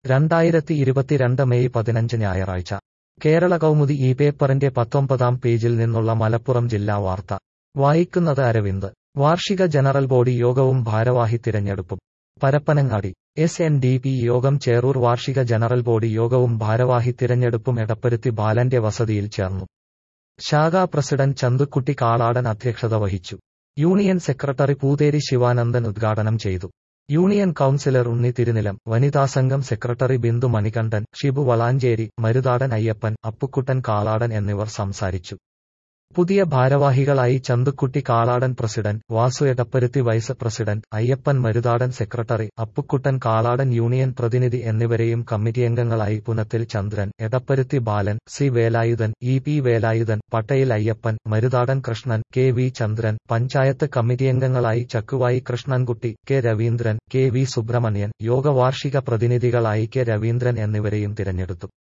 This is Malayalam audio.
രണ്ടായിരത്തി ഇരുപത്തിരണ്ട് മെയ് പതിനഞ്ച് ഞായറാഴ്ച കേരള കൗമുദി ഈ പേപ്പറിന്റെ പത്തൊമ്പതാം പേജിൽ നിന്നുള്ള മലപ്പുറം ജില്ലാ വാർത്ത വായിക്കുന്നത് അരവിന്ദ് വാർഷിക ജനറൽ ബോഡി യോഗവും ഭാരവാഹി തിരഞ്ഞെടുപ്പും Parappanangadi S N D P യോഗം ചേറൂർ വാർഷിക ജനറൽ ബോഡി യോഗവും ഭാരവാഹി തിരഞ്ഞെടുപ്പും എടപ്പരുത്തി ബാലന്റെ വസതിയിൽ ചേർന്നു ശാഖാ പ്രസിഡന്റ് ചന്തുക്കുട്ടി കാളാടൻ അധ്യക്ഷത വഹിച്ചു യൂണിയൻ സെക്രട്ടറി പൂതേരി ശിവാനന്ദൻ ഉദ്ഘാടനം ചെയ്തു യൂണിയൻ കൌൺസിലർ ഉണ്ണി തിരുനിലം വനിതാസംഘം സെക്രട്ടറി ബിന്ദു മണികണ്ഠൻ ഷിബു വളാഞ്ചേരി മരുതാടൻ അയ്യപ്പൻ അപ്പുക്കുട്ടൻ കാളാടൻ എന്നിവർ സംസാരിച്ചു പുതിയ ഭാരവാഹികളായി Chandukutty Kaladan president Vasu Edapparuthi vice president Ayyappan Maruthadan secretary Appukuttan Kaladan union പ്രതിനിധി എന്നിവരെയും കമ്മിറ്റിയംഗങ്ങളായി Punathil Chandran Edapparuthi Balan C Velayudhan E P Velayudhan Pattayil Ayyappan Maruthadan Krishnan K V Chandran panchayat കമ്മിറ്റിയംഗങ്ങളായി Chakkuvayi Krishnankutty K Raveendran K V Subrahmanian യോഗ വാർഷിക പ്രതിനിധികളായി കെ രവീന്ദ്രൻ എന്നിവരെയും തിരഞ്ഞെടുത്തു